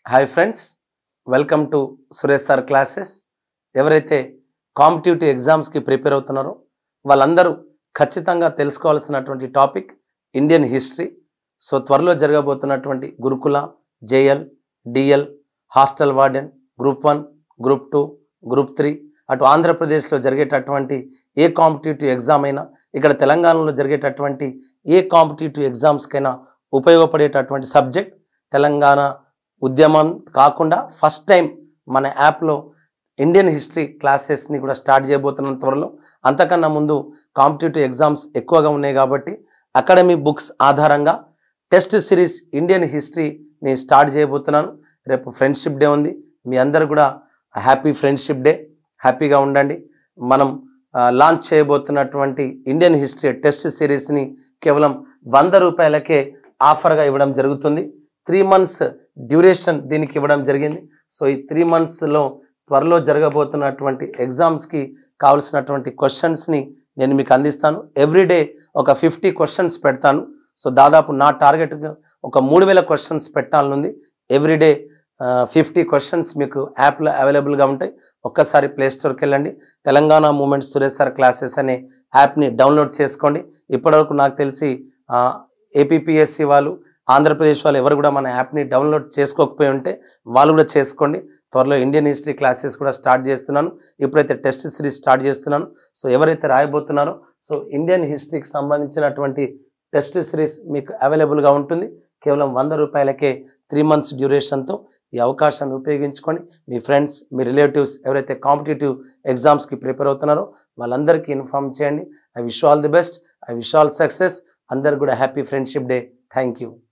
hi friends welcome to Suresh sir classes ఎవరైతే competitive ఎగ్జామ్స్కి prepare అవుతున్నారో వాళ్ళందరూ ఖచ్చితంగా తెలుసుకోవాల్సినటువంటి టాపిక్ ఇండియన్ హిస్టరీ సో త్వరలో జరగబోతున్నటువంటి Gurukula JL DL hostel warden group one group two group three అటు ఆంధ్రప్రదేశ్లో జరిగేటటువంటి ఏ కాంపిటేటివ్ ఎగ్జామ్ అయినా ఇక్కడ తెలంగాణలో జరిగేటటువంటి ఏ కాంపిటేటివ్ ఎగ్జామ్స్కైనా ఉపయోగపడేటటువంటి సబ్జెక్ట్ తెలంగాణ ఉద్యమం కాకుండా ఫస్ట్ టైం మన యాప్లో ఇండియన్ హిస్టరీ క్లాసెస్ని కూడా స్టార్ట్ చేయబోతున్నాం త్వరలో అంతకన్నా ముందు కాంపిటేటివ్ ఎగ్జామ్స్ ఎక్కువగా ఉన్నాయి కాబట్టి అకాడమీ బుక్స్ ఆధారంగా టెస్ట్ సిరీస్ ఇండియన్ హిస్టరీని స్టార్ట్ చేయబోతున్నాను రేపు ఫ్రెండ్షిప్ డే ఉంది మీ అందరు కూడా హ్యాపీ ఫ్రెండ్షిప్ డే హ్యాపీగా ఉండండి మనం లాంచ్ చేయబోతున్నటువంటి ఇండియన్ హిస్టరీ టెస్ట్ సిరీస్ని కేవలం వంద రూపాయలకే ఆఫర్గా ఇవ్వడం జరుగుతుంది త్రీ మంత్స్ డ్యూరేషన్ దీనికి ఇవ్వడం జరిగింది సో ఈ త్రీ మంత్స్లో త్వరలో జరగబోతున్నటువంటి ఎగ్జామ్స్కి కావలసినటువంటి క్వశ్చన్స్ని నేను మీకు అందిస్తాను ఎవ్రీడే ఒక ఫిఫ్టీ క్వశ్చన్స్ పెడతాను సో దాదాపు నా టార్గెట్ ఒక మూడు వేల క్వశ్చన్స్ పెట్టాలనుంది ఎవ్రీడే ఫిఫ్టీ క్వశ్చన్స్ మీకు యాప్లో అవైలబుల్గా ఉంటాయి ఒక్కసారి ప్లే స్టోర్కి వెళ్ళండి Telangana movement Suresh sir classes అనే యాప్ని డౌన్లోడ్ చేసుకోండి ఇప్పటివరకు నాకు తెలిసి ఏపీపీఎస్సి వాళ్ళు ఆంధ్రప్రదేశ్ వాళ్ళు ఎవరు కూడా మన యాప్ని డౌన్లోడ్ చేసుకోకపోయి ఉంటే వాళ్ళు కూడా చేసుకోండి త్వరలో ఇండియన్ హిస్టరీ క్లాసెస్ కూడా స్టార్ట్ చేస్తున్నాను ఇప్పుడైతే టెస్ట్ సిరీస్ స్టార్ట్ చేస్తున్నాను సో ఎవరైతే రాయబోతున్నారో సో ఇండియన్ హిస్టరీకి సంబంధించినటువంటి టెస్ట్ సిరీస్ మీకు అవైలబుల్గా ఉంటుంది కేవలం వంద రూపాయలకే త్రీ మంత్స్ డ్యూరేషన్తో ఈ అవకాశాన్ని ఉపయోగించుకొని మీ ఫ్రెండ్స్ మీ రిలేటివ్స్ ఎవరైతే కాంపిటేటివ్ ఎగ్జామ్స్కి ప్రిపేర్ అవుతున్నారో వాళ్ళందరికీ ఇన్ఫార్మ్ చేయండి I wish all the best I wish all success అందరికి కూడా happy friendship day thank you